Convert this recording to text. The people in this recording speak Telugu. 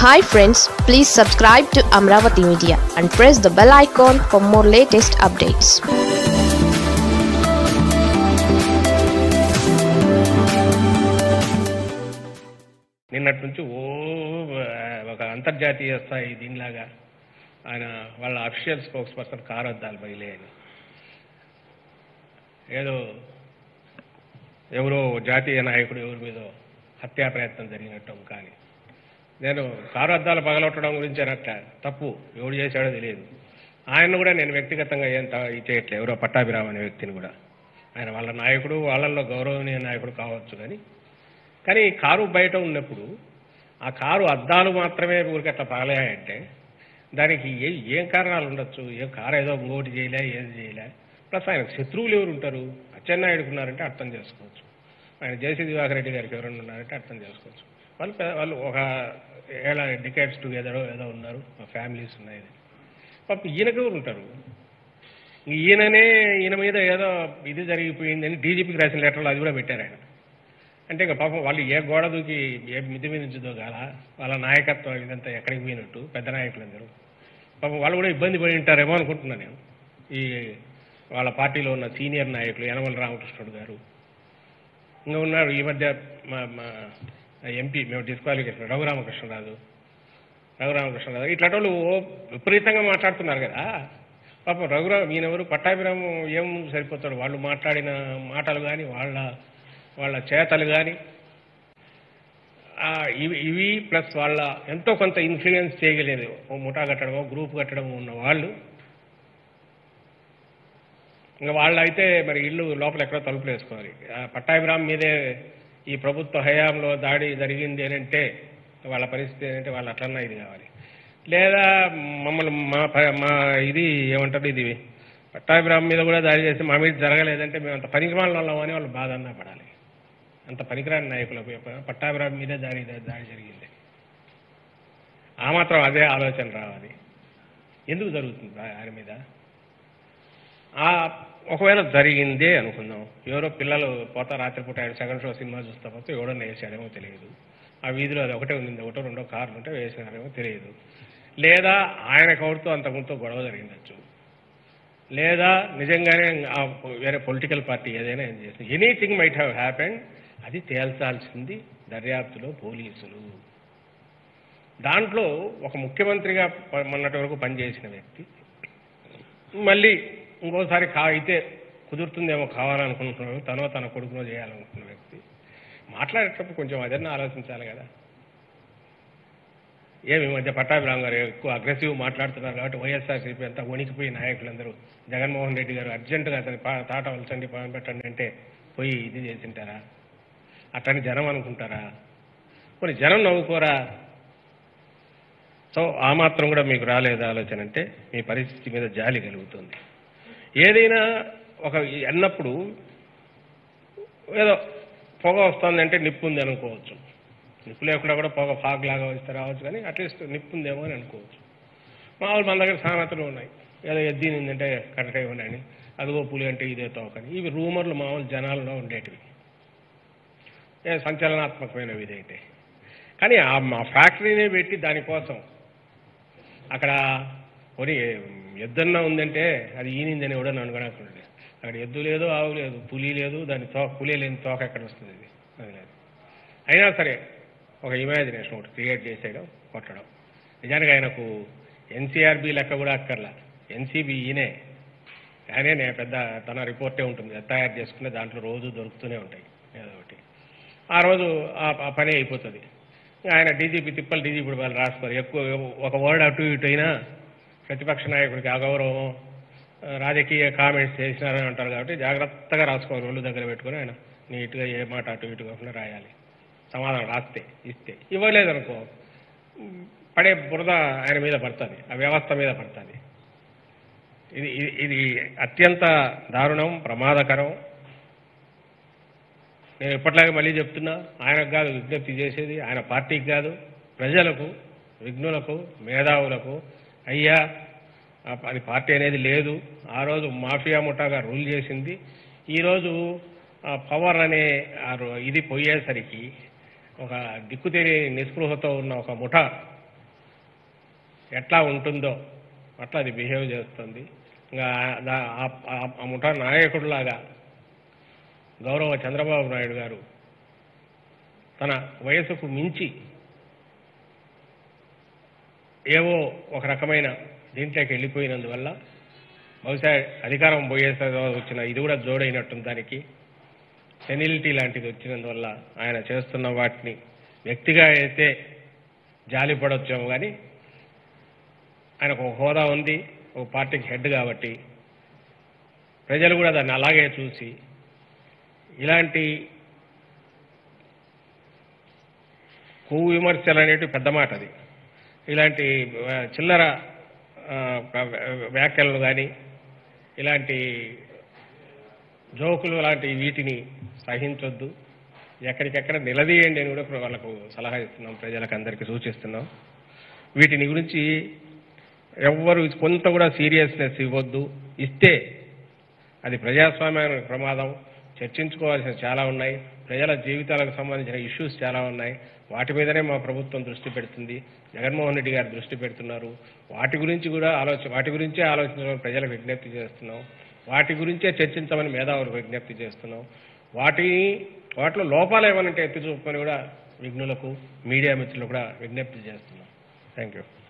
hi friends please subscribe to Amaravati media and press the bell icon for more latest updates నిన్నటి నుంచి ఓ ఒక అంతర్జాతీయ స్థాయి దీనిలాగా ఆయన వాళ్ళ అఫీషియల్ స్పోక్స్ పర్సన్ కారు అద్దాలు బయలేని ఏదో ఎవరో జాతీయ నాయకుడు ఎవరి మీద హత్యా ప్రయత్నం జరిగినట్టు కానీ నేను కారు అద్దాలు పగలొట్టడం గురించి అనట్ట తప్పు ఎవడు చేశాడో తెలియదు ఆయన కూడా నేను వ్యక్తిగతంగా ఏం తా- ఇది చేయట్లేదు ఎవరో పట్టాభిరామ్ అనే వ్యక్తిని కూడా ఆయన వాళ్ళ నాయకుడు వాళ్ళల్లో గౌరవనీయ నాయకుడు కావచ్చు కానీ కానీ ఈ కారు బయట ఉన్నప్పుడు ఆ కారు అద్దాలు మాత్రమే ఊరికి అట్లా పగలాయంటే దానికి ఏ ఏం కారణాలు ఉండొచ్చు ఏ కారు ఏదో ఇంకోటి చేయలే ఏది చేయలే ప్లస్ ఆయన శత్రువులు ఎవరు ఉంటారు అచ్చెన్నాయుడుకు ఉన్నారంటే అర్థం చేసుకోవచ్చు ఆయన జేసీ దివాకర్ రెడ్డి గారికి ఎవరైనా ఉన్నారంటే అర్థం చేసుకోవచ్చు వాళ్ళు పె- వాళ్ళు ఒక ఏళ్ళ డికేట్స్ టుగెదర్ ఏదో ఉన్నారు ఫ్యామిలీస్ ఉన్నాయి పాప ఈయనకు ఎవరు ఉంటారు ఈయననే ఈయన మీద ఏదో ఇది జరిగిపోయిందని డీజీపీకి రాసిన లెటర్లు అది కూడా పెట్టారు ఆయన అంటే ఇక పాపం వాళ్ళు ఏ గోడ దూకి ఏ మిద్ది మీద నుంచి దూకాల వాళ్ళ నాయకత్వం ఇదంతా ఎక్కడికి పోయినట్టు పెద్ద నాయకులందరూ పాపం వాళ్ళు కూడా ఇబ్బంది పడి ఉంటారేమో అనుకుంటున్నాను నేను ఈ వాళ్ళ పార్టీలో ఉన్న సీనియర్ నాయకులు యనమల రామకృష్ణుడు గారు ఇంకా ఉన్నారు ఈ మధ్య మా మా ఎంపీ మేము డిస్క్వాలిఫికేషన్ రఘురామకృష్ణరాజు రఘురామకృష్ణరాజు ఇట్లాంటి వాళ్ళు ఓ విపరీతంగా మాట్లాడుతున్నారు కదా పాపం రఘురామ్ ఈయనెవరు పట్టాభిరాము ఏం సరిపోతాడు వాళ్ళు మాట్లాడిన మాటలు కానీ వాళ్ళ వాళ్ళ చేతలు కానీ ఇవి ఇవి ప్లస్ వాళ్ళ ఎంతో కొంత ఇన్ఫ్లుయెన్స్ చేయగలేదు ఓ ముఠా కట్టడమో గ్రూప్ కట్టడమో ఉన్న వాళ్ళు ఇంకా వాళ్ళు అయితే మరి ఇల్లు లోపల ఎక్కడో తలుపులు వేసుకోవాలి ఆ పట్టాభిరామ్ మీదే ఈ ప్రభుత్వ హయాంలో దాడి జరిగింది అని అంటే వాళ్ళ పరిస్థితి ఏంటంటే వాళ్ళు అట్లన్నా ఇది కావాలి లేదా మమ్మల్ని మా ప- మా ఇది ఏమంటారు ఇది పట్టాభిరామ్ మీద కూడా దాడి చేసి మా మీద జరగలేదంటే మేము అంత పనికిమాల వాళ్ళం అని వాళ్ళు బాధ అన్నా పడాలి అంత పనికిరాని నాయకులకు పట్టాభిరామ్ మీదే దాడి దాడి జరిగింది ఆ మాత్రం అదే ఆలోచన రావాలి ఎందుకు జరుగుతుంది ఆ- ఆయన మీద ఆ ఒకవేళ జరిగిందే అనుకుందాం ఎవరో పిల్లలు పోతా రాత్రిపూట ఆయన సెకండ్ షో సినిమా చూస్తా పోతే ఎవడో వేసాడేమో తెలియదు ఆ వీధిలో అది ఒకటే ఉంది ఒకటో రెండో కార్లు ఉంటే వేసినారేమో తెలియదు లేదా ఆయన కౌడుతో అంతకుముందు గొడవ జరిగిందచ్చు లేదా నిజంగానే ఆ వేరే పొలిటికల్ పార్టీ ఏదైనా ఏం చేస్తుంది ఎనీథింగ్ మైట్ హ్యావ్ హ్యాపెండ్ అది తేల్చాల్సింది దర్యాప్తులో పోలీసులు దాంట్లో ఒక ముఖ్యమంత్రిగా ప- మొన్నటి వరకు పనిచేసిన వ్యక్తి మళ్ళీ ఇంకోసారి కా అయితే కుదురుతుందేమో కావాలనుకుంటున్నాడు తనో తన కొడుకునో చేయాలనుకుంటున్న వ్యక్తి మాట్లాడేటప్పుడు కొంచెం అదన్నా ఆలోచించాలి కదా ఏమి ఈ మధ్య పట్టాభిరామ్ గారు ఎక్కువ అగ్రెసివ్ మాట్లాడుతున్నారు కాబట్టి వైఎస్ఆర్సీపీ అంతా వణికిపోయి నాయకులందరూ జగన్మోహన్ రెడ్డి గారు అర్జెంటుగా అతని పా- తాట వలసండి పవన్ పెట్టండి అంటే పోయి ఇది చేసింటారా అట్టని జనం అనుకుంటారా కొన్ని జనం నవ్వుకోరా సో ఆ మాత్రం కూడా మీకు రాలేదు ఆలోచన అంటే మీ పరిస్థితి మీద జాలి కలుగుతుంది ఏదైనా ఒక అన్నప్పుడు ఏదో పొగ వస్తుందంటే నిప్పు ఉంది అనుకోవచ్చు నిప్పు లేకుండా కూడా పొగ ఫాగ్ లాగా వస్తే రావచ్చు కానీ అట్లీస్ట్ నిప్పు ఉందేమో అని అనుకోవచ్చు మామూలు మన దగ్గర సామెతలు ఉన్నాయి ఏదో ఎద్దీనిందంటే కట్టక ఇవ్వండి అదిగో పులి అంటే ఇదే తోకని ఇవి రూమర్లు మామూలు జనాల్లో ఉండేటివి ఏ సంచలనాత్మకమైనవి ఇదైతే కానీ ఆ మా ఫ్యాక్టరీనే పెట్టి దానికోసం అక్కడ కొని ఎద్దన్నా ఉందంటే అది ఈనిందని ఎవడో నన్ను అనుకున్నాడు అక్కడ ఎద్దు లేదు ఆవు లేదు పులి లేదు దాని తోక పులి లేని తోక ఎక్కడ వస్తుంది ఇది అది లేదు అయినా సరే ఒక ఇమాజినేషన్ ఒకటి క్రియేట్ చేసేయడం కొట్టడం నిజానికి ఆయనకు ఎన్సీఆర్బీ లెక్క కూడా అక్కర్లా ఎన్సీబీ ఈయనే ఆయనే నే- పెద్ద తన రిపోర్టే ఉంటుంది అది తయారు చేసుకునే దాంట్లో రోజు దొరుకుతూనే ఉంటాయి ఏదో ఒకటి ఆ రోజు ఆ ఆ పని అయిపోతుంది ఆయన డీజీపీ తిప్పలు డీజీపీ వాళ్ళు రాస్తారు ఎక్కువ ఒక వర్డ్ అటు ఇటు అయినా ప్రతిపక్ష నాయకుడికి అగౌరవం ఆ, రాజకీయ కామెంట్స్ చేసినారని అంటారు కాబట్టి జాగ్రత్తగా రాసుకోవాలి ఒళ్ళు దగ్గర పెట్టుకొని ఆయన నీట్గా ఏ మాట అటు ఇటు కాకుండా రాయాలి సమాధానం రాస్తే ఇస్తే ఇవ్వలేదనుకో ఉమ్, పడే బురద ఆయన మీద పడుతుంది ఆ వ్యవస్థ మీద పడుతుంది ఇది ఇది- ఇది అత్యంత దారుణం ప్రమాదకరం నేను ఎప్పటిలాగే మళ్ళీ చెప్తున్నా ఆయనకు కాదు విజ్ఞప్తి చేసేది ఆయన పార్టీకి కాదు ప్రజలకు విఘ్నులకు మేధావులకు అయ్యా ఆ అది పార్టీ అనేది లేదు ఆ రోజు మాఫియా ముఠాగా రూల్ చేసింది ఈరోజు పవర్ అనే ఆ రో- ఇది పోయేసరికి ఒక దిక్కుతెరి నిస్పృహతో ఉన్న ఒక ముఠ ఎట్లా ఉంటుందో అట్లా అది బిహేవ్ చేస్తుంది ఇంకా దా- ఆ- ఆ- ఆ ముఠా నాయకుడిలాగా గౌరవ చంద్రబాబు నాయుడు గారు తన వయసుకు మించి ఏవో ఒక రకమైన దీంట్లోకి వెళ్ళిపోయినందువల్ల బహుశా అధికారం పోయేసే వచ్చిన ఇది కూడా జోడైనట్టుంది దానికి సెనిలిటీ లాంటిది వచ్చినందువల్ల ఆయన చేస్తున్న వాటిని వ్యక్తిగా అయితే జాలి పడొచ్చాము కానీ ఆయనకు ఒక హోదా ఉంది ఒక పార్టీకి హెడ్ కాబట్టి ప్రజలు కూడా దాన్ని అలాగే చూసి ఇలాంటి కూ విమర్శలు అనేటివి పెద్ద మాట అది ఇలాంటి ఆ, చిల్లర ఆ, వ్యాఖ్యలను కానీ ఇలాంటి జోకులు లాంటి వీటిని సహించొద్దు ఎక్కడికెక్కడ నిలదీయండి అని కూడా వాళ్ళకు సలహా ఇస్తున్నాం ప్రజలకు అందరికీ సూచిస్తున్నాం వీటిని గురించి ఎవ్వరు కొంత కూడా సీరియస్నెస్ ఇవ్వద్దు ఇస్తే అది ప్రజాస్వామ్యానికి ప్రమాదం చర్చించుకోవాల్సిన చాలా ఉన్నాయి ప్రజల జీవితాలకు సంబంధించిన ఇష్యూస్ చాలా ఉన్నాయి వాటి మీదనే మా ప్రభుత్వం దృష్టి పెడుతుంది జగన్మోహన్ రెడ్డి గారు దృష్టి పెడుతున్నారు వాటి గురించి కూడా ఆలోచన వాటి గురించే ఆలోచించమని ప్రజలకు విజ్ఞప్తి చేస్తున్నాం వాటి గురించే చర్చించమని మేధావులకు విజ్ఞప్తి చేస్తున్నాం వాటి వాటిలో లోపాలు ఏమనంటే ఎత్తి చూపమని కూడా విఘ్నులకు మీడియా మిత్రులకు కూడా విజ్ఞప్తి చేస్తున్నాం థ్యాంక్ యూ